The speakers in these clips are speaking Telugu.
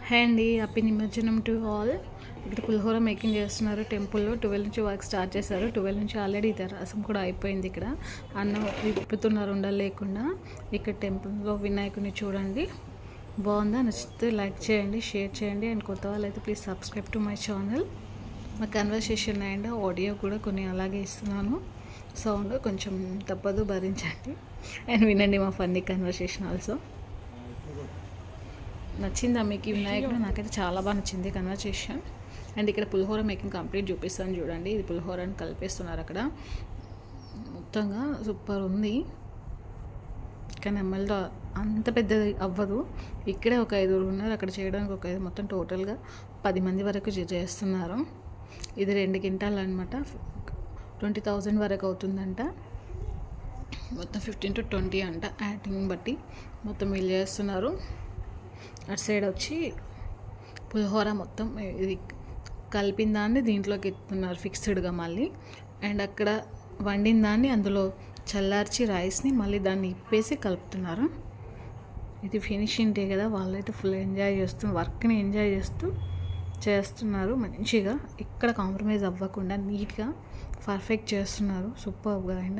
హే అండి హ్యాపీ నిమజ్జనం టు ఆల్ ఇక్కడ పులిహోర మేకింగ్ చేస్తున్నారు టెంపుల్లో ట్వెల్వ్ నుంచి వర్క్ స్టార్ట్ చేశారు ట్వెల్వ్ నుంచి ఆల్రెడీ ఇది రసం కూడా అయిపోయింది ఇక్కడ అన్నం విప్పుతున్నారు ఉండలు లేకుండా ఇక్కడ టెంపుల్లో వినాయకుడిని చూడండి బాగుందా నచ్చితే లైక్ చేయండి షేర్ చేయండి అండ్ కొత్త వాళ్ళు అయితే please subscribe to my channel మా కన్వర్సేషన్ అండ్ ఆడియో కూడా కొన్ని అలాగే ఇస్తున్నాను సౌండ్ కొంచెం తప్పదు భరించండి అండ్ వినండి మా ఫన్నీ కన్వర్సేషన్ ఆల్సో నచ్చిందా మీకు ఈ వినాయకుడు నాకైతే చాలా బాగా నచ్చింది కన్వర్సేషన్ అండ్ ఇక్కడ పులిహోర మేకింగ్ కంప్లీట్ చూపిస్తాను చూడండి ఇది పులిహోర అని కలిపేస్తున్నారు అక్కడ మొత్తంగా సూపర్ ఉంది కానీ ఎమ్మెల్యేలో అంత పెద్దది అవ్వదు ఇక్కడే ఒక ఐదుగురు ఉన్నారు అక్కడ చేయడానికి ఒక ఐదు మొత్తం టోటల్గా పది మంది వరకు చే- చేస్తున్నారు ఇది రెండు క్వింటాలు అనమాట ట్వంటీ థౌజండ్ వరకు అవుతుందంట మొత్తం ఫిఫ్టీన్ టు ట్వంటీ అంట యాక్టింగ్ బట్టి మొత్తం వీళ్ళు చేస్తున్నారు అటు సైడ్ వచ్చి పులిహోర మొత్తం ఇది కలిపిన దాన్ని దీంట్లోకి ఎత్తుతున్నారు ఫిక్స్డ్గా మళ్ళీ అండ్ అక్కడ వండిన దాన్ని అందులో చల్లార్చి రైస్ని మళ్ళీ దాన్ని ఇప్పేసి కలుపుతున్నారు ఇది ఫినిషింగ్ డే కదా వాళ్ళైతే ఫుల్ ఎంజాయ్ చేస్తూ వర్క్ని ఎంజాయ్ చేస్తూ చేస్తున్నారు మంచిగా ఎక్కడ కాంప్రమైజ్ అవ్వకుండా నీట్గా పర్ఫెక్ట్ చేస్తున్నారు సూపర్గా అండ్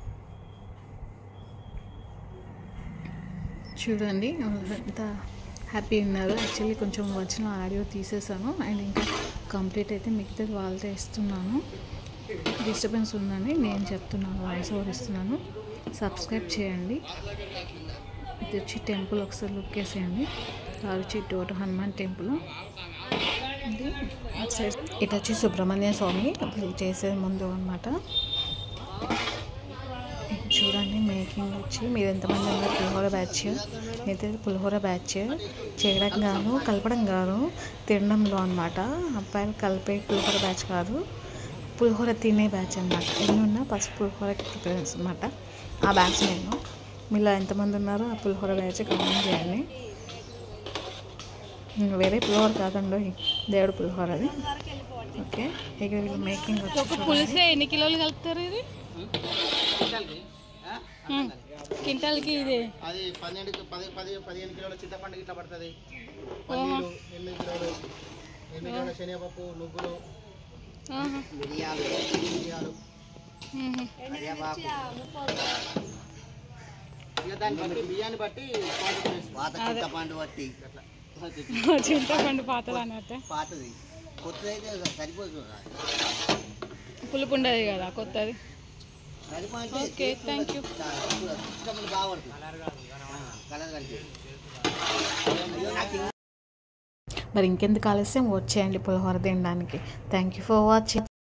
చూడండి ఎంత హ్యాపీ ఉన్నారు యాక్చువల్లీ కొంచెం వచ్చిన ఆడియో తీసేసాను అండ్ ఇంకా కంప్లీట్ అయితే మిగతాది వాళ్ళతో ఇస్తున్నాను డిస్టర్బెన్స్ ఉందని నేను చెప్తున్నాను వాయిస్ ఓవర్ ఇస్తున్నాను సబ్స్క్రైబ్ చేయండి ఇది వచ్చి టెంపుల్ ఒకసారి లుక్ వేసేయండి అది వచ్చి టోట హనుమాన్ టెంపుల్ ఇది అటు సైడ్ ఇటు వచ్చి సుబ్రహ్మణ్య స్వామి పూజ చేసే ముందు అనమాట చూడండి మేకింగ్ వచ్చి మీరు ఎంతమంది ఉన్నారు పులిహోర బ్యాచ్ అయితే పులిహోర బ్యాచ్ చేయడం గాను కలపడం గాను తినడంలో అనమాట అబ్బాయిలు కలిపే పులిహోర బ్యాచ్ కాదు పులిహోర తినే బ్యాచ్ అనమాట ఎన్ని ఉన్నా ఫస్ట్ పులిహోరకి ప్రిఫరెన్స్ అనమాట ఆ బ్యాచ్ నేను మీలో ఎంతమంది ఉన్నారో ఆ పులిహోర బ్యాచ్ కామెంట్ చేయండి ఉమ్, వేరే పులిహోర కాదండి దేవుడు పులిహోర అది ఓకే ఇక వీళ్ళు మేకింగ్ వచ్చి చూడండి. పులిసే ఎన్ని కిలోలు కలుపుతారు ఇది ఉమ్. క్వింటాల్కి ఇది అది పన్నెండు పది పది పదిహేను కిలోల చింతపండు ఇట్లా పడుతుంది పన్నీరు ఎనిమిది కిలోలు ఎనిమిది కిలోల శనగపప్పు నువ్వులు ఆహా. మిరియాలు మిరియాలు ఉహు. ఇక దాన్ని బట్టి బియ్యాన్ని బట్టి క్వాంటిటీ వేస్తాం. పాత చింతపండు బట్టి చింతపండు పాతలు అన్నట్టు పాతది కొత్తది అయితే సరిపోదు పులుపు ఉండదు కదా కొత్తది సరిపోతే ఓకే థ్యాంక్ యూ చింతపండు బాగుపడుతుంది కలర్ కలిపి మరి ఇంకెందుకు ఆలస్యం వచ్చేయండి పులిహోర తినడానికి థ్యాంక్ యూ ఫర్ వాచింగ్